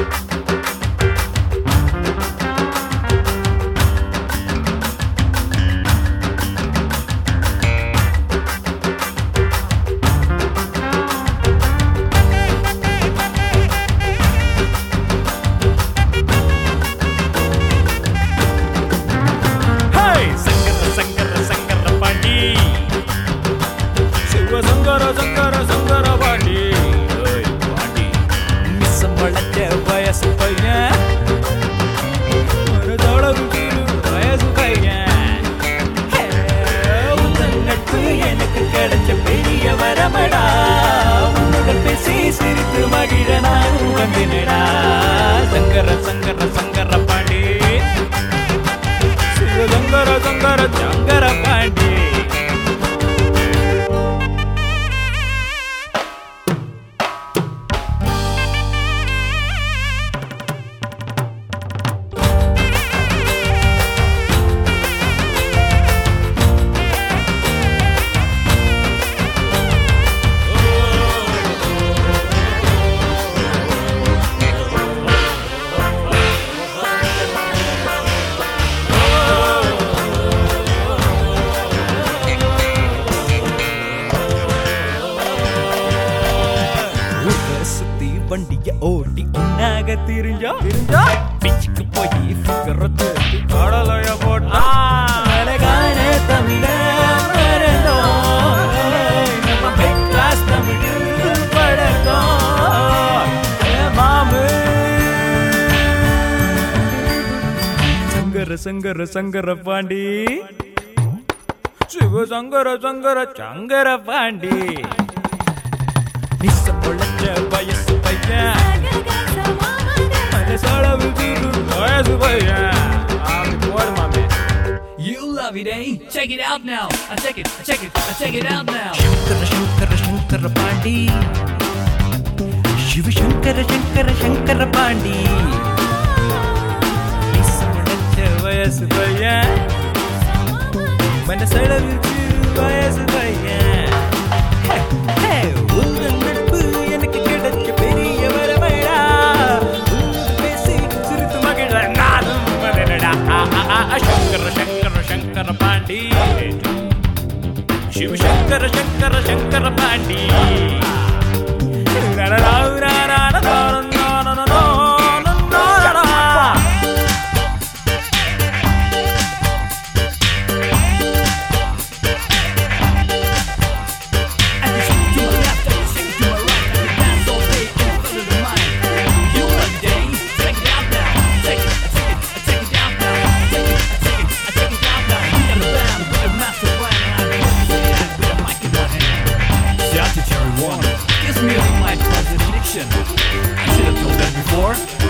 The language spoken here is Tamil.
ஹேய் சங்கர சங்கர சங்கர பாண்டி சிவ சங்கர சங்கர சங்கர பாண்டி ஏய் பாண்டி மிஸ்ஸம் வளர்த்த வயசு பையன் மனதளவு கீழ் வயசு பையன் ஹே, உந்தன் நட்பு எனக்கு கிடைச்ச பெரிய வரமடா உன்னுடன் பேசி சிரித்து மகிழ நான் வந்தினடா சங்கர சங்கர சங்கர பாண்டி சிவ சங்கர சங்கர சங்கர பாண்டி ஊரை சுத்தி வண்டிய ஓட்டி உன்னாக திரிஞ்சா திரிஞ்சா பிச்சுக்கு போய் ஃபிகரத்து கடலைய போட்டா அழகான தமிழ மறந்தோம் ஏய், நம்ம big class தமிழில் பழக்கம் ஏ மாமு சங்கர சங்கர சங்கர பாண்டி சிவ சங்கர சங்கர சங்கர பாண்டி நிசம் பொழைச்ச வயசு பையன் மனசளவு தீரும் வயசு பையன் அப்படி போடு மாமே You love it, eh? Check it out now. I check it, I check it, I check it out now. Sankara Shankara Shankara Pandi Shiva Shankara Shankara Shankara Pandi நிசம் பொழைச்ச வயசு பையன் மனசளவு தீரும் வயசு பையன் ஹே, ஹே, உங்கள் நட்பு எனக்கு கிடைச்ச பெரிய வரமைடா உன்னோடு பேசி சிரித்து மகிழ நானும் மதனடா ஆ, ஆ, ஆ, ஆ, Sankara Shankara Shankara Pandi Shiva Shankara Shankara Shankara Pandi ரரரா, ரரரா, ரரரா, ரரரா, ரரரா. I can shake it to my left, I can shake it to my right. I can dance all day in front of the mic. You love it, eh? Check it out now. Check it, I check it, I check it out now. Check it, I check it, I check it out now. We got a band with a master plan, and I'm represented with a mic in my hand. Shout to Cherry One. This music might cause addiction. I should have told that before.